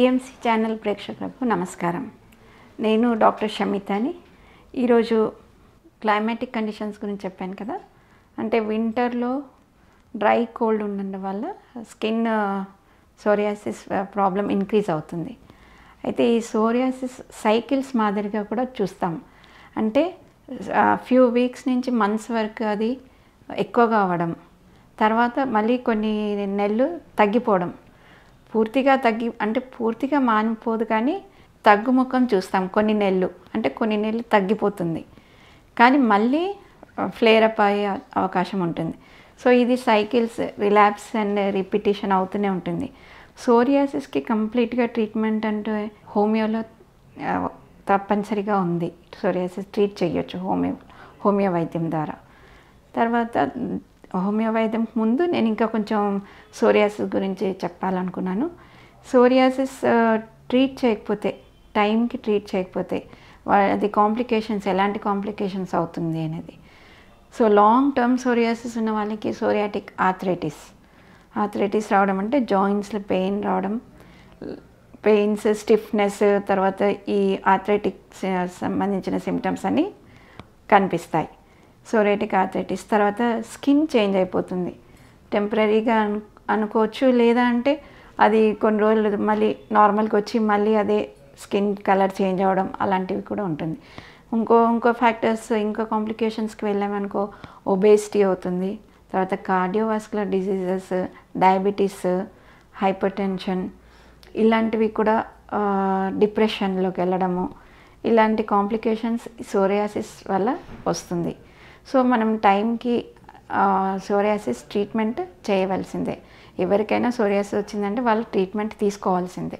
PMC channel ప్రేక్షకులకు నమస్కారం నేను డాక్టర్ షమితాని ఈరోజు క్లైమాటిక్ కండిషన్స్ గురించి చెప్పాను కదా అంటే వింటర్లో డ్రై కోల్డ్ ఉండడం వల్ల స్కిన్ సోరియాసిస్ ప్రాబ్లం ఇంక్రీజ్ అవుతుంది అయితే ఈ సోరియాసిస్ సైకిల్స్ మాదిరిగా కూడా చూస్తాం అంటే ఫ్యూ వీక్స్ నుంచి మంత్స్ వరకు అది ఎక్కువగా అవ్వడం తర్వాత మళ్ళీ కొన్ని నెలలు తగ్గిపోవడం పూర్తిగా తగ్గి అంటే పూర్తిగా మానిపోదు కానీ తగ్గుముఖం చూస్తాం కొన్ని నెలలు అంటే కొన్ని నెలలు తగ్గిపోతుంది కానీ మళ్ళీ ఫ్లేర్ అప్ అయ్యే అవకాశం ఉంటుంది సో ఇది సైకిల్స్ రిలాప్స్ అండ్ రిపిటేషన్ అవుతూనే ఉంటుంది సోరియాసిస్కి కంప్లీట్గా ట్రీట్మెంట్ అంటే హోమియోలో ఆ, తప్పనిసరిగా ఉంది సోరియాసిస్ ట్రీట్ చేయొచ్చు హోమియో హోమియో వైద్యం ద్వారా తర్వాత హోమియో వైద్యం ముందు నేను ఇంకా కొంచెం సోరియాసిస్ గురించి చెప్పాలనుకున్నాను సోరియాసిస్ ట్రీట్ చేయకపోతే టైంకి ట్రీట్ చేయకపోతే వా- అది కాంప్లికేషన్స్ ఎలాంటి కాంప్లికేషన్స్ అవుతుంది అనేది సో లాంగ్ టర్మ్ సోరియాసిస్ ఉన్న వాళ్ళకి సోరియాటిక్ ఆథరైటిస్ ఆథరైటిస్ రావడం అంటే జాయింట్స్లో పెయిన్ రావడం పెయిన్స్ స్టిఫ్నెస్ తర్వాత ఈ ఆథరైటిక్ సంబంధించిన సిమ్టమ్స్ అన్నీ కనిపిస్తాయి సోరేటిక్ ఆథరైటిస్ తర్వాత స్కిన్ చేంజ్ అయిపోతుంది టెంపరీగా అను అనుకోవచ్చు లేదా అంటే అది కొన్ని రోజులు మళ్ళీ నార్మల్కి వచ్చి మళ్ళీ అదే స్కిన్ కలర్ చేంజ్ అవ్వడం అలాంటివి కూడా ఉంటుంది ఇంకో ఇంకో ఫ్యాక్టర్స్ ఇంకో కాంప్లికేషన్స్కి వెళ్ళామనుకో ఒబేసిటీ అవుతుంది తర్వాత cardiovascular diseases diabetes hypertension ఇలాంటివి కూడా డిప్రెషన్లోకి వెళ్ళడము ఇలాంటి కాంప్లికేషన్స్ సోరియాసిస్ వల్ల వస్తుంది సో మనం టైంకి సోరియాసిస్ ట్రీట్మెంట్ చేయవలసిందే ఎవరికైనా సోరియాసిస్ వచ్చిందంటే వాళ్ళు ట్రీట్మెంట్ తీసుకోవాల్సిందే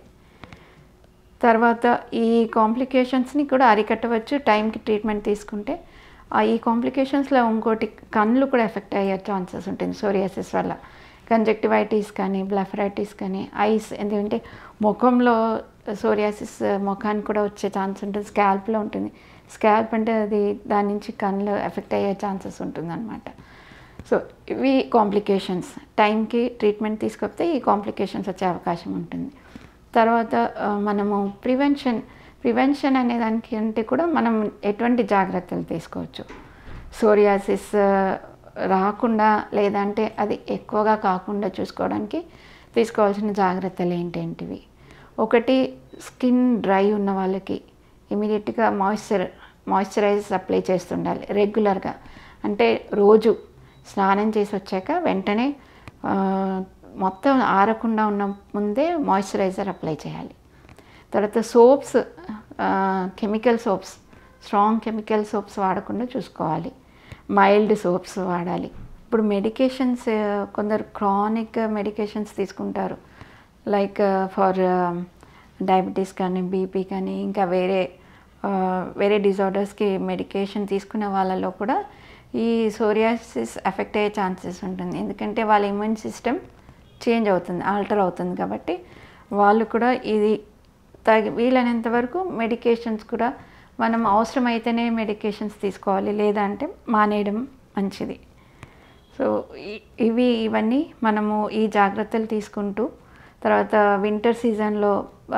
తర్వాత ఈ కాంప్లికేషన్స్ని కూడా అరికట్టవచ్చు టైంకి ట్రీట్మెంట్ తీసుకుంటే ఆ ఈ కాంప్లికేషన్స్లో ఇంకోటి కళ్ళు కూడా ఎఫెక్ట్ అయ్యే ఛాన్సెస్ ఉంటుంది సోరియాసిస్ వల్ల కంజక్టివైటిస్ కానీ బ్లఫరైటిస్ కానీ ఐస్ ఎందుకంటే ముఖంలో సోరియాసిస్ ముఖానికి కూడా వచ్చే ఛాన్స్ ఉంటుంది స్కాల్ప్లో ఉంటుంది స్కాల్ప్ అంటే అది దాని నుంచి కళ్ళు ఎఫెక్ట్ అయ్యే ఛాన్సెస్ ఉంటుందన్నమాట సో ఇవి కాంప్లికేషన్స్ టైంకి ట్రీట్మెంట్ తీసుకోకపోతే ఈ కాంప్లికేషన్స్ వచ్చే అవకాశం ఉంటుంది తర్వాత ఆ, మనము ప్రివెన్షన్ ప్రివెన్షన్ అనే దానికి అంటే కూడా మనం ఎటువంటి జాగ్రత్తలు తీసుకోవచ్చు సోరియాసిస్ ఆ, రాకుండా లేదంటే అది ఎక్కువగా కాకుండా చూసుకోవడానికి తీసుకోవాల్సిన జాగ్రత్తలు ఏంటేంటివి ఒకటి స్కిన్ డ్రై ఉన్న వాళ్ళకి ఇమీడియట్గా మాయిశ్చర్ మాయిశ్చరైజ్ అప్లై చేస్తుండాలి రెగ్యులర్గా అంటే రోజు స్నానం చేసి వచ్చాక వెంటనే ఆ, మొత్తం ఆరకుండా ఉన్న ముందే మాయిశ్చరైజర్ అప్లై చేయాలి తర్వాత soaps chemical soaps strong chemical soaps వాడకుండా చూసుకోవాలి మైల్డ్ సోప్స్ వాడాలి ఇప్పుడు మెడికేషన్స్ కొందరు క్రానిక్ మెడికేషన్స్ తీసుకుంటారు లైక్ ఫర్ డయాబెటీస్ కానీ బీపీ కానీ ఇంకా వేరే ఆ, వేరే డిజార్డర్స్కి మెడికేషన్ తీసుకునే వాళ్ళలో కూడా ఈ సోరియాసిస్ ఎఫెక్ట్ అయ్యే ఛాన్సెస్ ఉంటుంది ఎందుకంటే వాళ్ళ ఇమ్యూన్ సిస్టమ్ చేంజ్ అవుతుంది ఆల్టర్ అవుతుంది కాబట్టి వాళ్ళు కూడా ఇది తగి వీలైనంత వరకు మెడికేషన్స్ కూడా మనం అవసరమైతేనే మెడికేషన్స్ తీసుకోవాలి లేదా అంటే మానేయడం మంచిది సో ఇ- ఇవి ఇవన్నీ మనము ఈ జాగ్రత్తలు తీసుకుంటూ తర్వాత వింటర్ సీజన్లో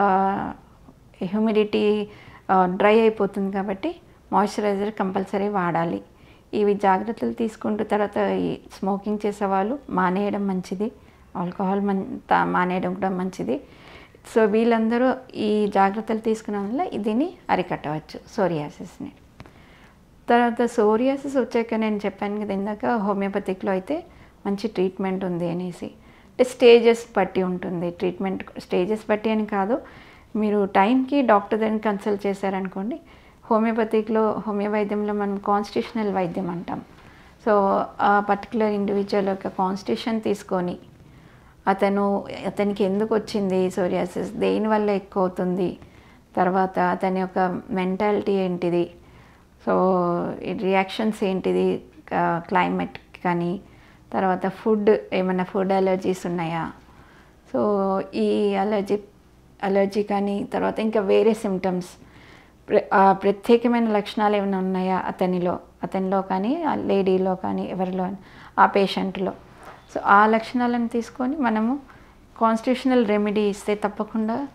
హ్యూమిడిటీ డ్రై అయిపోతుంది కాబట్టి మాయిశ్చరైజర్ కంపల్సరీ వాడాలి ఇవి జాగ్రత్తలు తీసుకుంటూ తర్వాత ఈ స్మోకింగ్ చేసేవాళ్ళు మానేయడం మంచిది ఆల్కహాల్ మన్ తా- మానేయడం కూడా మంచిది సో వీళ్ళందరూ ఈ జాగ్రత్తలు తీసుకున్న వల్ల దీన్ని అరికట్టవచ్చు సోరియాసిస్ని తర్వాత సోరియాసిస్ వచ్చాక నేను చెప్పాను కదా ఇందాక హోమియోపతిక్లో అయితే మంచి ట్రీట్మెంట్ ఉంది అనేసి అంటే స్టేజెస్ బట్టి ఉంటుంది ట్రీట్మెంట్ స్టేజెస్ బట్టి అని కాదు మీరు టైంకి డాక్టర్ దగ్గర కన్సల్ట్ చేశారనుకోండి హోమియోపతిక్లో హోమియో వైద్యంలో మనం కాన్స్టిట్యూషనల్ వైద్యం అంటాం సో ఆ పర్టికులర్ ఇండివిజువల్ యొక్క కాన్స్టిట్యూషన్ తీసుకొని అతను అతనికి ఎందుకు వచ్చింది సోరియాసిస్ దేనివల్ల ఎక్కువ అవుతుంది తర్వాత అతని యొక్క మెంటాలిటీ ఏంటిది సో ఈ రియాక్షన్స్ ఏంటిది క్లైమేట్ కానీ తర్వాత ఫుడ్ ఏమైనా ఫుడ్ అలర్జీస్ ఉన్నాయా సో ఈ అలర్జీ అలర్జీ కానీ తర్వాత ఇంకా వేరే సిమ్టమ్స్ ప్రత్యేకమైన లక్షణాలు ఏమైనా ఉన్నాయా అతనిలో అతనిలో కానీ ఆ లేడీలో కానీ ఎవరిలో ఆ పేషెంట్లో సో ఆ లక్షణాలను తీసుకొని మనము కాన్స్టిట్యూషనల్ రెమెడీ ఇస్తే తప్పకుండా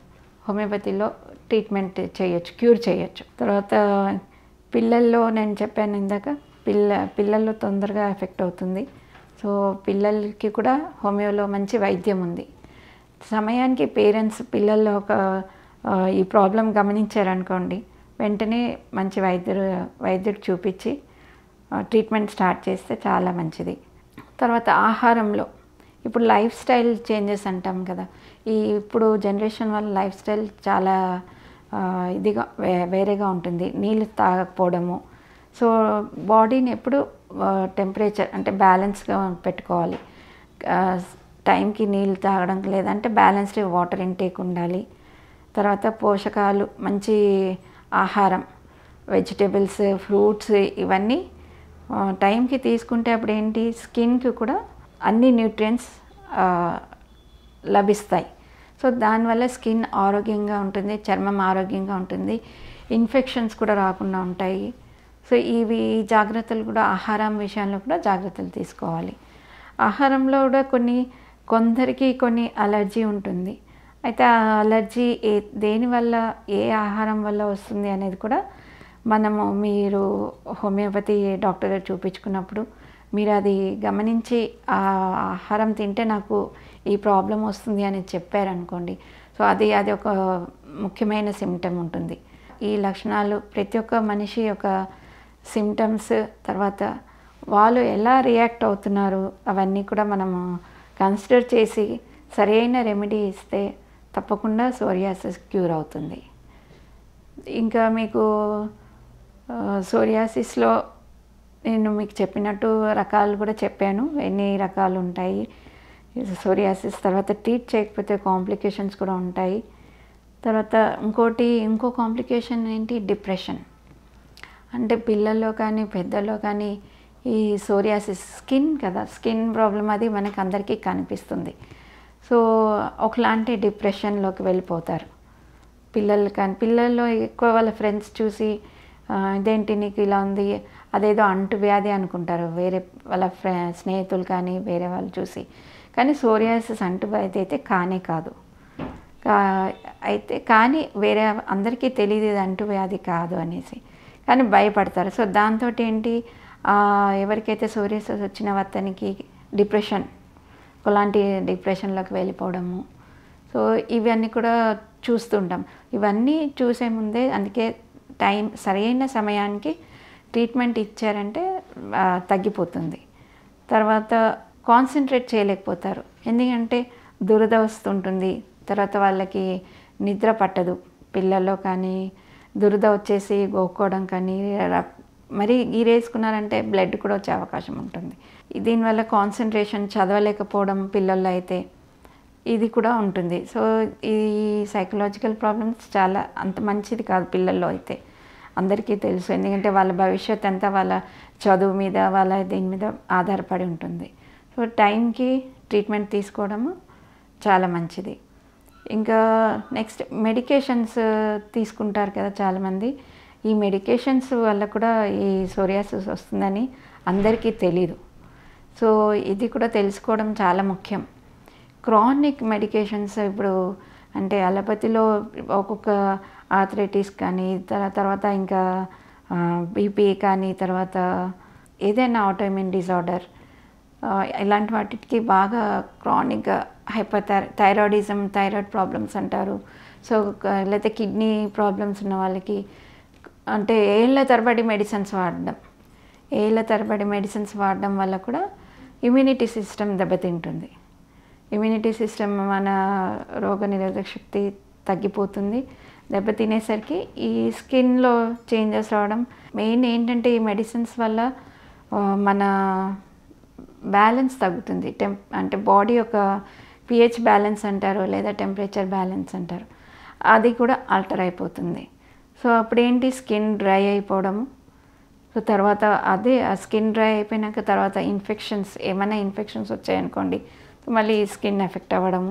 హోమియోపతిలో ట్రీట్మెంట్ చేయొచ్చు క్యూర్ చేయొచ్చు తర్వాత పిల్లల్లో నేను చెప్పాను ఇందాక పిల్ల పిల్లల్లో తొందరగా ఎఫెక్ట్ అవుతుంది సో పిల్లలకి కూడా హోమియోలో మంచి వైద్యం ఉంది సమయానికి పేరెంట్స్ పిల్లల్లో ఒక ఆ, ఈ ప్రాబ్లం గమనించారనుకోండి వెంటనే మంచి వైద్యుడు వైద్యుడు చూపించి ఆ, ట్రీట్మెంట్ స్టార్ట్ చేస్తే చాలా మంచిది తర్వాత ఆహారంలో ఇప్పుడు లైఫ్ స్టైల్ చేంజెస్ అంటాం కదా ఈ ఇప్పుడు జనరేషన్ వల్ల లైఫ్ స్టైల్ చాలా ఆ, ఇదిగా వే- వేరేగా ఉంటుంది నీళ్ళు తాగకపోవడము సో బాడీని ఎప్పుడు టెంపరేచర్ అంటే బ్యాలెన్స్గా పెట్టుకోవాలి ఆ, టైంకి నీళ్ళు తాగడం లేదంటే బ్యాలెన్స్డ్ వాటర్ ఇంటేక్ ఉండాలి తర్వాత పోషకాలు మంచి ఆహారం వెజిటేబుల్స్ ఫ్రూట్స్ ఇవన్నీ ఆ, టైంకి తీసుకుంటే అప్పుడు ఏంటి స్కిన్కి కూడా అన్ని న్యూట్రియంట్స్ లభిస్తాయి సో దానివల్ల స్కిన్ ఆరోగ్యంగా ఉంటుంది చర్మం ఆరోగ్యంగా ఉంటుంది ఇన్ఫెక్షన్స్ కూడా రాకుండా ఉంటాయి సో ఇవి జాగ్రత్తలు కూడా ఆహారం విషయంలో కూడా జాగ్రత్తలు తీసుకోవాలి ఆహారంలో కూడా కొన్ని కొందరికి కొన్ని అలర్జీ ఉంటుంది అయితే ఆ అలర్జీ ఏ దేనివల్ల ఏ ఆహారం వల్ల వస్తుంది అనేది కూడా మనము మీరు హోమియోపతి డాక్టర్ గారు చూపించుకున్నప్పుడు మీరు అది గమనించి ఆ ఆహారం తింటే నాకు ఈ ప్రాబ్లం వస్తుంది అని చెప్పారనుకోండి సో అది అది ఒక ముఖ్యమైన సిమ్టమ్ ఉంటుంది ఈ లక్షణాలు ప్రతి ఒక్క మనిషి యొక్క సిమ్టమ్స్ తర్వాత వాళ్ళు ఎలా రియాక్ట్ అవుతున్నారు అవన్నీ కూడా మనము కన్సిడర్ చేసి సరైన రెమెడీ ఇస్తే తప్పకుండా సోరియాసిస్ క్యూర్ అవుతుంది ఇంకా మీకు ఆ, సోరియాసిస్లో నేను మీకు చెప్పినట్టు రకాలు కూడా చెప్పాను ఎన్ని రకాలు ఉంటాయి సోరియాసిస్ తర్వాత ట్రీట్ చేయకపోతే కాంప్లికేషన్స్ కూడా ఉంటాయి తర్వాత ఇంకోటి ఇంకో కాంప్లికేషన్ ఏంటి డిప్రెషన్ అంటే పిల్లల్లో కానీ పెద్దల్లో కానీ ఈ సోరియాసిస్ స్కిన్ కదా స్కిన్ ప్రాబ్లం అది మనకు అందరికీ కనిపిస్తుంది సో ఒకలాంటి డిప్రెషన్లోకి వెళ్ళిపోతారు పిల్లలు కానీ పిల్లల్లో ఎక్కువ వాళ్ళ ఫ్రెండ్స్ చూసి "ఆ, ఇదేంటి నీకు ఇలా ఉంది అదేదో అంటువ్యాధి అనుకుంటారు వేరే వాళ్ళ ఫ్రె స్నేహితులు కానీ వేరే వాళ్ళు చూసి కానీ సోరియాసిస్ అంటువ్యాధి అయితే కానే కాదు కా- అయితే కానీ వేరే అందరికీ తెలియదు ఇది అంటువ్యాధి కాదు అనేసి కానీ భయపడతారు సో దాంతో ఏంటి ఆ, ఎవరికైతే సోరియాసిస్ వచ్చిన అతనికి డిప్రెషన్ ఒకలాంటి డిప్రెషన్లోకి వెళ్ళిపోవడము సో ఇవన్నీ కూడా చూస్తుంటాం ఇవన్నీ చూసే ముందే అందుకే టైం సరైన సమయానికి ట్రీట్మెంట్ ఇచ్చారంటే ఆ, తగ్గిపోతుంది తర్వాత కాన్సన్ట్రేట్ చేయలేకపోతారు ఎందుకంటే దురద వస్తుంటుంది తర్వాత వాళ్ళకి నిద్ర పట్టదు పిల్లల్లో కానీ దురద వచ్చేసి గోక్కోవడం కానీ ర- మరి గీరేసుకున్నారంటే బ్లడ్ కూడా వచ్చే అవకాశం ఉంటుంది దీనివల్ల కాన్సన్ట్రేషన్ చదవలేకపోవడం పిల్లల్లో అయితే ఇది కూడా ఉంటుంది సో ఈ సైకలాజికల్ ప్రాబ్లమ్స్ చాలా అంత మంచిది కాదు పిల్లల్లో అయితే అందరికీ తెలుసు ఎందుకంటే వాళ్ళ భవిష్యత్ అంతా వాళ్ళ చదువు మీద వాళ్ళ దీని మీద ఆధారపడి ఉంటుంది సో టైంకి ట్రీట్మెంట్ తీసుకోవడము చాలా మంచిది ఇంకా నెక్స్ట్ మెడికేషన్స్ తీసుకుంటారు కదా చాలామంది ఈ మెడికేషన్స్ వల్ల కూడా ఈ సోరియాసిస్ వస్తుందని అందరికీ తెలీదు సో ఇది కూడా తెలుసుకోవడం చాలా ముఖ్యం క్రానిక్ మెడికేషన్స్ ఇప్పుడు అంటే అలోపతిలో ఒక్కొక్క ఆథరైటిస్ కానీ తర- తర్వాత ఇంకా బీపీ కానీ తర్వాత ఏదైనా ఆటోఇమ్యూన్ డిజార్డర్ ఇలాంటి వాటికి బాగా క్రానిక్గా హైపర్ థైరాయిడిజం థైరాయిడ్ ప్రాబ్లమ్స్ అంటారు సో క- లేకపోతే కిడ్నీ ప్రాబ్లమ్స్ ఉన్న వాళ్ళకి అంటే ఏళ్ళ తరబడి మెడిసిన్స్ వాడడం ఏళ్ళ తరబడి మెడిసిన్స్ వాడడం వల్ల కూడా ఇమ్యూనిటీ సిస్టమ్ దెబ్బతింటుంది ఇమ్యూనిటీ సిస్టమ్ మన రోగనిరోధక శక్తి తగ్గిపోతుంది దెబ్బతినేసరికి ఈ స్కిన్లో చేంజెస్ రావడం మెయిన్ ఏంటంటే ఈ మెడిసిన్స్ వల్ల ఆ, మన బ్యాలెన్స్ తగ్గుతుంది టెంప్ అంటే బాడీ యొక్క పిహెచ్ బ్యాలెన్స్ అంటారు లేదా టెంపరేచర్ బ్యాలెన్స్ అంటారు అది కూడా ఆల్టర్ అయిపోతుంది సో అప్పుడేంటి స్కిన్ డ్రై అయిపోవడము సో తర్వాత అదే ఆ స్కిన్ డ్రై అయిపోయినాక తర్వాత ఇన్ఫెక్షన్స్ ఏమైనా ఇన్ఫెక్షన్స్ వచ్చాయనుకోండి సో మళ్ళీ స్కిన్ ఎఫెక్ట్ అవ్వడము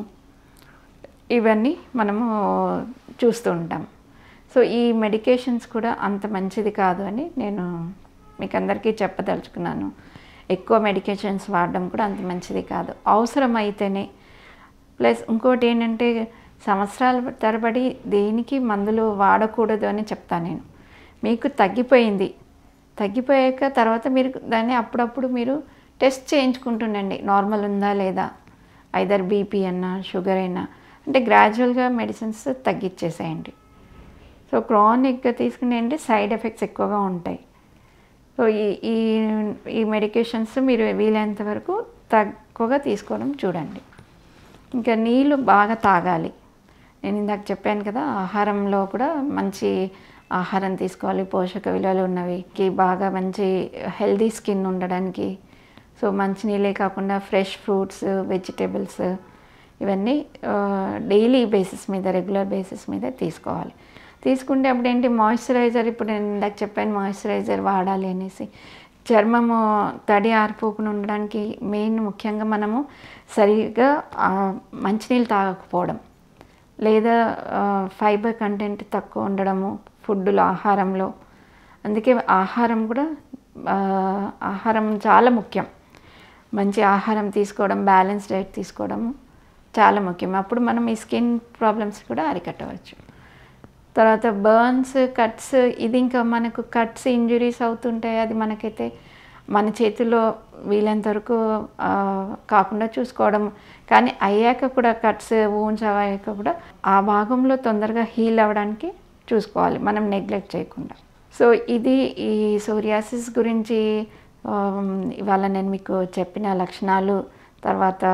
ఇవన్నీ మనము చూస్తూ ఉంటాం సో ఈ మెడికేషన్స్ కూడా అంత మంచిది కాదు అని నేను మీకు అందరికీ చెప్పదలుచుకున్నాను ఎక్కువ మెడికేషన్స్ వాడడం కూడా అంత మంచిది కాదు అవసరం అయితేనే ప్లస్ ఇంకోటి ఏంటంటే సంవత్సరాల తరబడి దేనికి మందులు వాడకూడదు అని చెప్తాను నేను మీకు తగ్గిపోయింది తగ్గిపోయాక తర్వాత మీరు దాన్ని అప్పుడప్పుడు మీరు టెస్ట్ చేయించుకుంటుండండి నార్మల్ ఉందా లేదా ఐదర్ బీపీ అన్నా షుగర్ అయినా అంటే గ్రాడ్యువల్గా మెడిసిన్స్ తగ్గించేసేయండి సో క్రానిక్గా తీసుకునే అంటే సైడ్ ఎఫెక్ట్స్ ఎక్కువగా ఉంటాయి సో ఈ ఈ ఈ మెడికేషన్స్ మీరు వీలైనంత వరకు తక్కువగా తీసుకోవడం చూడండి ఇంకా నీళ్ళు బాగా తాగాలి నేను ఇందాక చెప్పాను కదా ఆహారంలో కూడా మంచి ఆహారం తీసుకోవాలి పోషక విలువలు ఉన్నవి కి బాగా మంచి హెల్దీ స్కిన్ ఉండడానికి సో మంచి నీళ్ళే కాకుండా ఫ్రెష్ ఫ్రూట్స్ వెజిటేబుల్స్ ఇవన్నీ డైలీ బేసిస్ మీద రెగ్యులర్ బేసిస్ మీద తీసుకోవాలి తీసుకుంటే అప్పుడు ఏంటి మాయిశ్చరైజర్ ఇప్పుడు నేను ఇందాక చెప్పాను మాయిశ్చరైజర్ వాడాలి అనేసి చర్మము తడి ఆరిపోకుండా ఉండడానికి మెయిన్ ముఖ్యంగా మనము సరిగా ఆ, మంచినీళ్ళు తాగకపోవడం లేదా ఫైబర్ కంటెంట్ తక్కువ ఉండడము ఫుడ్లో ఆహారంలో అందుకే ఆహారం కూడా ఆ, ఆహారం చాలా ముఖ్యం మంచి ఆహారం తీసుకోవడం బ్యాలెన్స్ డైట్ తీసుకోవడం చాలా ముఖ్యం అప్పుడు మనం ఈ స్కిన్ ప్రాబ్లమ్స్ కూడా అరికట్టవచ్చు తర్వాత బర్న్స్ కట్స్ ఇది ఇంకా మనకు కట్స్ ఇంజురీస్ అవుతుంటాయి అది మనకైతే మన చేతిలో వీలైనంత వరకు ఆ, కాకుండా చూసుకోవడం కానీ అయ్యాక కూడా కట్స్ ఊన్స్ అయ్యాక కూడా ఆ భాగంలో తొందరగా హీల్ అవ్వడానికి చూసుకోవాలి మనం నెగ్లెక్ట్ చేయకుండా సో ఇది ఈ సోరియాసిస్ గురించి ఆమ్, ఇవాళ నేను మీకు చెప్పిన లక్షణాలు తర్వాత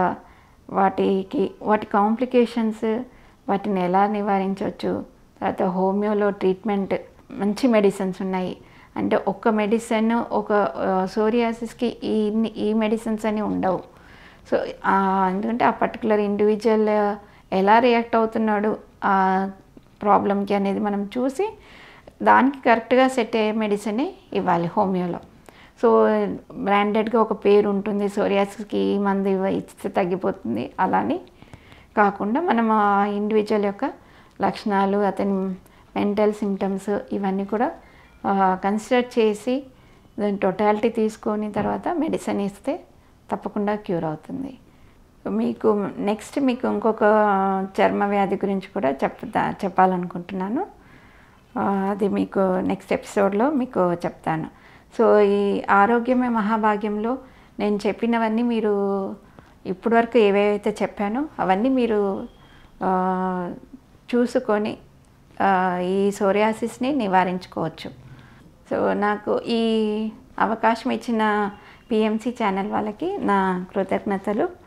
వాటికి వాటి కాంప్లికేషన్స్ వాటిని ఎలా నివారించవచ్చు తర్వాత హోమియోలో ట్రీట్మెంట్ మంచి మెడిసిన్స్ ఉన్నాయి అంటే ఒక్క మెడిసిన్ ఒక సోరియాసిస్కి ఈ ఇన్ని- ఈ మెడిసిన్స్ అని ఉండవు సో ఆ, ఎందుకంటే ఆ పర్టికులర్ ఇండివిజువల్ ఎలా రియాక్ట్ అవుతున్నాడు ఆ ప్రాబ్లంకి అనేది మనం చూసి దానికి కరెక్ట్గా సెట్ అయ్యే మెడిసినే ఇవ్వాలి హోమియోలో సో బ్రాండెడ్గా ఒక పేరు ఉంటుంది సోరియాసిస్కి ఈ మందు ఇవ్వ ఇస్తే తగ్గిపోతుంది అలాని కాకుండా మనం ఆ ఇండివిజువల్ యొక్క లక్షణాలు అతని మెంటల్ సిమ్టమ్స్ ఇవన్నీ కూడా కన్సిడర్ చేసి దాని టోటాలిటీ తీసుకొని తర్వాత మెడిసిన్ ఇస్తే తప్పకుండా క్యూర్ అవుతుంది మీకు నెక్స్ట్ మీకు ఇంకొక చర్మ వ్యాధి గురించి కూడా చెప్తా చెప్పాలనుకుంటున్నాను ఆ, అది మీకు నెక్స్ట్ ఎపిసోడ్లో మీకు చెప్తాను సో ఈ ఆరోగ్యమే మహాభాగ్యంలో నేను చెప్పినవన్నీ మీరు ఇప్పటివరకు ఏవేవైతే చెప్పానో అవన్నీ మీరు ఆ, చూసుకొని ఆ, ఈ సోరియాసిస్ని నివారించుకోవచ్చు సో నాకు ఈ అవకాశం ఇచ్చిన పిఎంసి ఛానల్ వాళ్ళకి నా కృతజ్ఞతలు